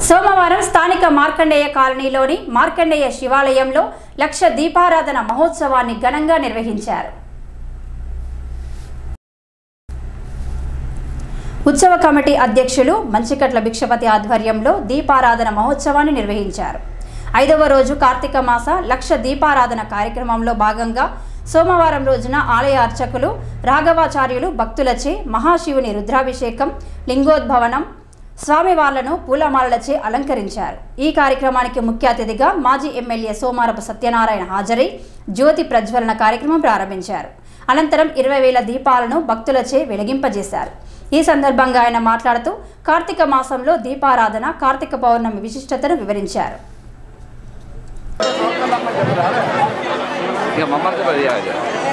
సోమవారం స్థానిక మార్కండేయ కాలనీలోని మార్కండేయ శివాలయంలో లక్ష దీపారాధన మహోత్సవాన్ని ఘనంగా నిర్వహించారు ఉత్సవ కమిటీ అధ్యక్షులు మంచికట్ల భిక్షపతి ఆధ్వర్యంలో దీపారాధన మహోత్సవాన్ని నిర్వహించారు ఐదవ రోజు కార్తీక మాస లక్ష దీపారాధన కార్యక్రమంలో భాగంగా సోమవారం రోజున ఆలయ అర్చకులు రాఘవాచార్యులు భక్తులచే మహాశివుని రుద్రాభిషేకం లింగోద్భవనం స్వామివార్లను పూలమాలలచే అలంకరించారు ఈ కార్యక్రమానికి ముఖ్య అతిథిగా మాజీ ఎమ్మెల్యే సోమారపు సత్యనారాయణ హాజరై జ్యోతి ప్రజ్వలన కార్యక్రమం ప్రారంభించారు అనంతరం ఇరవై వేల దీపాలను భక్తులచే వెలిగింపజేశారు ఈ సందర్భంగా ఆయన మాట్లాడుతూ కార్తీక మాసంలో దీపారాధన కార్తీక పౌర్ణమి విశిష్టతను వివరించారు ఇక మమ్మల్ని పది చేయాలి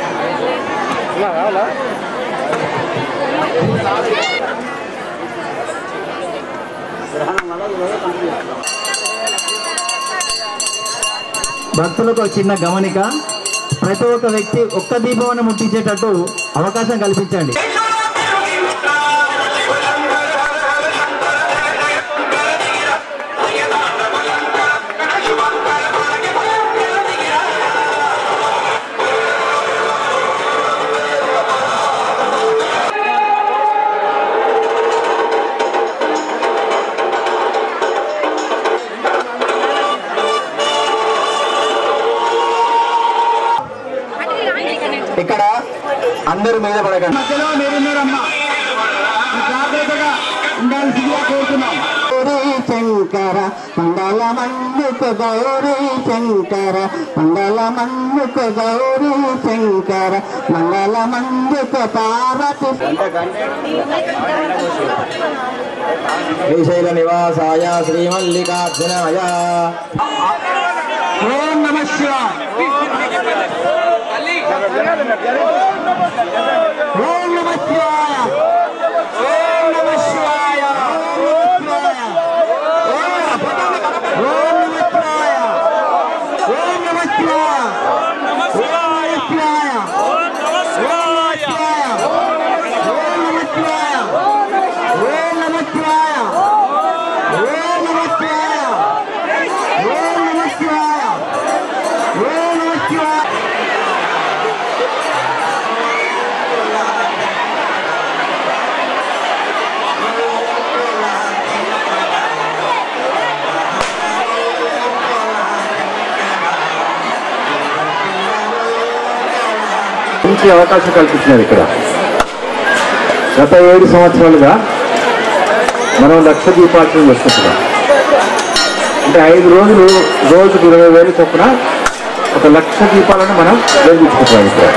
భక్తులకు ఒక చిన్న గమనిక ప్రతి ఒక్క వ్యక్తి ఒక్క దీపವನ್ನು ముట్టించేటట్టు అవకాశం కల్పించండి ఇక్కడ అందరూ మీద పడకండి మధ్యలో మీరున్నారమ్మా జాగ్రత్తగా ఉండాల్సిందిగా కోరుతున్నాం గౌరీ శంకర మండల మందుకు గౌరీ శంకర మండల మందుకు గౌరీ శంకర మండల మందుకు పార్వతి శ్రీశైల నివాసాయ శ్రీమల్లికార్జునాయ ఓం నమ శివాయ ఓం నమ శివాయ ఓం నమ శివాయ ఓం నమ శివాయ ఓం నమ శివాయ ఓం నమ శివాయ ఓం నమ శివాయ ఓం నమ శివాయ ఓం నమ శివాయ ఓం నమ శివాయ ఓం నమ శివాయ ఓం నమ శివాయ మంచి అవకాశం కల్పించినారు ఇక్కడ గత ఏడు సంవత్సరాలుగా మనం లక్ష దీపార్చన చేసుకుంటున్నాం అంటే ఐదు రోజులు రోజుకు ఇరవై వేలు చొప్పున ఒక లక్ష దీపాలను మనం వెలిగించుకుంటున్నాం ఇక్కడ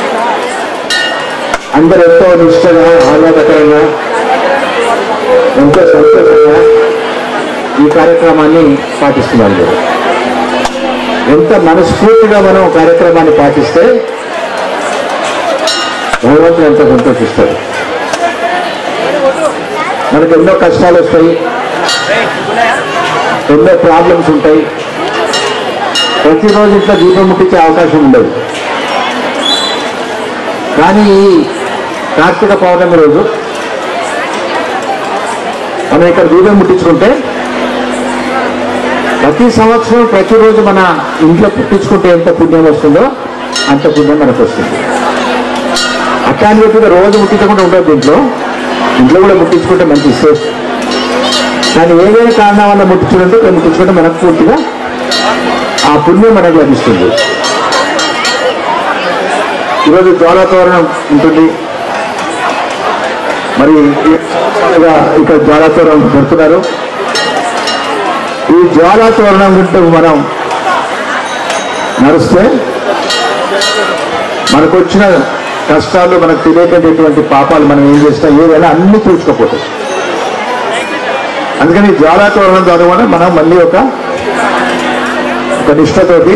అందరూ ఎంతో నిష్టగా ఆహ్లాదకరంగా ఎంతో సంతోషంగా ఈ కార్యక్రమాన్ని పాటిస్తున్నారు మీరు. ఎంత మనస్ఫూర్తిగా మనం కార్యక్రమాన్ని పాటిస్తే భగవంతుడు ఎంత సంతోషిస్తాడు మనకు ఎన్నో కష్టాలు వస్తాయి ఎన్నో ప్రాబ్లమ్స్ ఉంటాయి ప్రతిరోజు ఇట్లా దీపం ముట్టించే అవకాశం ఉండదు కానీ ఈ కార్తీక పౌర్ణమి రోజు మనం ఇక్కడ దీపం ముట్టించుకుంటే ప్రతి సంవత్సరం ప్రతిరోజు మన ఇంట్లో పుట్టించుకుంటే ఎంత పుణ్యం వస్తుందో అంత పుణ్యం మనకు వస్తుంది అట్లా అని చెప్పి రోజు ముట్టించకుండా ఉండదు దీంట్లో ఇంట్లో కూడా ముట్టించుకుంటే మంచి సేఫ్ కానీ ఏదైనా కారణం వల్ల ముట్టించుకుంటే ఇక్కడ ముట్టించుకుంటే మనకు పూర్తిగా ఆ పుణ్యం మనకు లభిస్తుంది ఈరోజు జ్వాలాతోరణం ఉంటుంది మరి ఈ సంవత్సరాలుగా ఇక్కడ జ్వాలాతోరణం పెడుతున్నారు ఈ జ్వాలాతోరణం గుంటూ మనం నడిస్తే మనకు వచ్చిన కష్టాలు మనకు తెలియకటువంటి పాపాలు మనం ఏం చేసినా ఏదైనా అన్ని చూసుకోపోతాయి అందుకని జ్వాలాతోరణం ద్వారా కూడా మనం మళ్ళీ ఒక ఒక నిష్టతోటి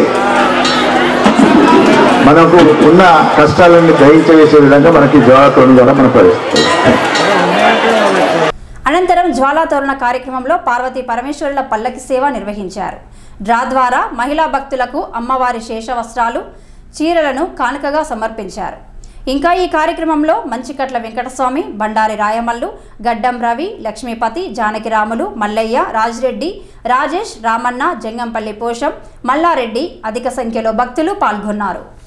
మనకు ఉన్న కష్టాలన్నీ గ్రహించవేసే విధంగా మనకి జ్వాలాతోరణం ద్వారా మనం పరిస్థితి అనంతరం జ్వాలాతోరణ కార్యక్రమంలో పార్వతీ పరమేశ్వరుల పల్లకి సేవ నిర్వహించారు డ్రా ద్వారా మహిళా భక్తులకు అమ్మవారి శేష వస్త్రాలు చీరలను కానుకగా సమర్పించారు ఇంకా ఈ కార్యక్రమంలో మంచికట్ల వెంకటస్వామి బండారి రాయమల్లు గడ్డం రవి లక్ష్మీపతి జానకిరాములు మల్లయ్య రాజిరెడ్డి రాజేష్ రామన్న జంగంపల్లి పోషం మల్లారెడ్డి అధిక సంఖ్యలో భక్తులు పాల్గొన్నారు